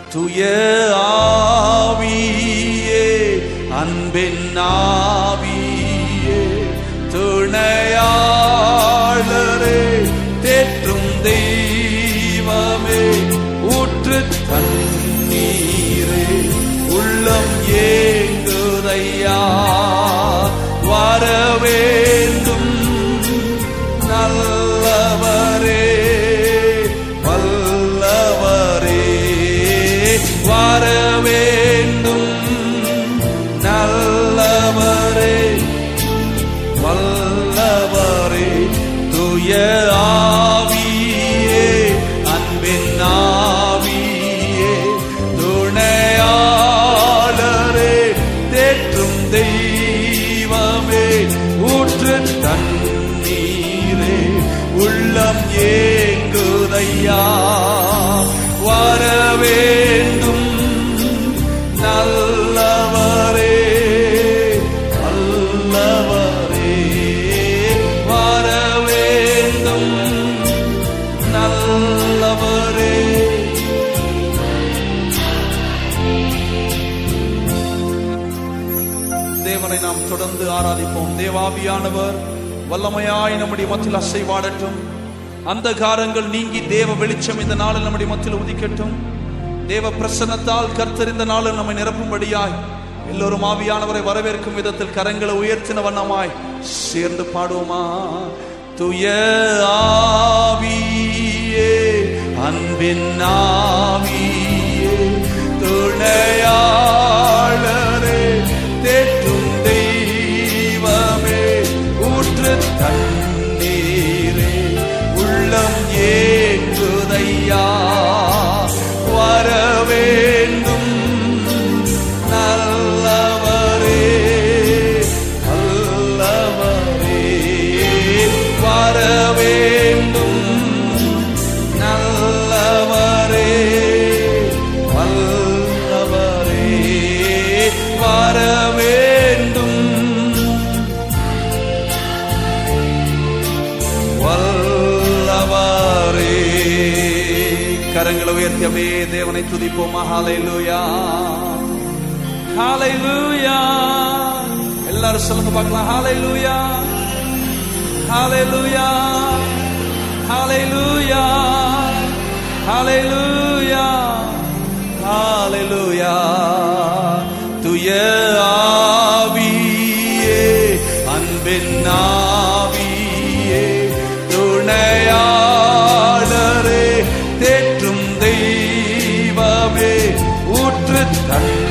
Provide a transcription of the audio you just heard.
துய ஆவியே அன்பின் ஆவியே துணையாளரே தேற்றும் தெய்வமே ஊற்று தண்ணீரே உள்ளம் ஏங்குதையா வர வேண்டும் நல்லவரே வல்லவரே வர வேண்டும் நல்லவரே வல்லவரே துய ஆவியே அன்பின் ஆவியே துணையாளரே தேற்றும் தெய்வமே ஊற்று தண்ணீரே உள்ளம் ஏங்குதையா வர வேண்டும் நல்லவரே நல்லவரே வர வேண்டும் நல்லவரே தேவனை நாம் தொடர்ந்து ஆராதிப்போம் தேவாவியானவர் வல்லமையாய் நம்முடைய மத்தியில் அசைவாடட்டும் அந்த காரங்கள் நீங்கி தேவ வெளிச்சம் இந்த நாளில் நம்முடைய மத்தியில் உதிக்கட்டும் தேவ பிரசன்னத்தால் கர்த்தர் இந்த நாளில் நம்மை நிரப்பும்படியாய் எல்லோரும் ஆவியானவரை வரவேற்கும் விதத்தில் கரங்களை உயர்த்தின வண்ணமாய் சேர்ந்து பாடுவோமா துய ஆவியே அன்பின் ஆவியே துணையாளரே தேற்றும் தெய்வமே ஊற்று தண்ணீரே உள்ளம் ஏங்குதையா வர வேண்டும் நல்லவரே நல்லவரே வர வேண்டும் நல்லவரே வல்லவரே வர வேண்டும் வல்லவரே கரங்களை உயர்த்தியவே தேவனை துதிப்போமா ஹalleluya ஹalleluya எல்லாரும் சொல்லுங்க பார்க்கலாம் ஹalleluya ஹalleluya ஹalleluya ஹalleluya ஹalleluya துய ஆவியே அன்பின் ஆவியே துணையாளரே தேற்றும் தெய்வமே ஊற்று தண்ணீர்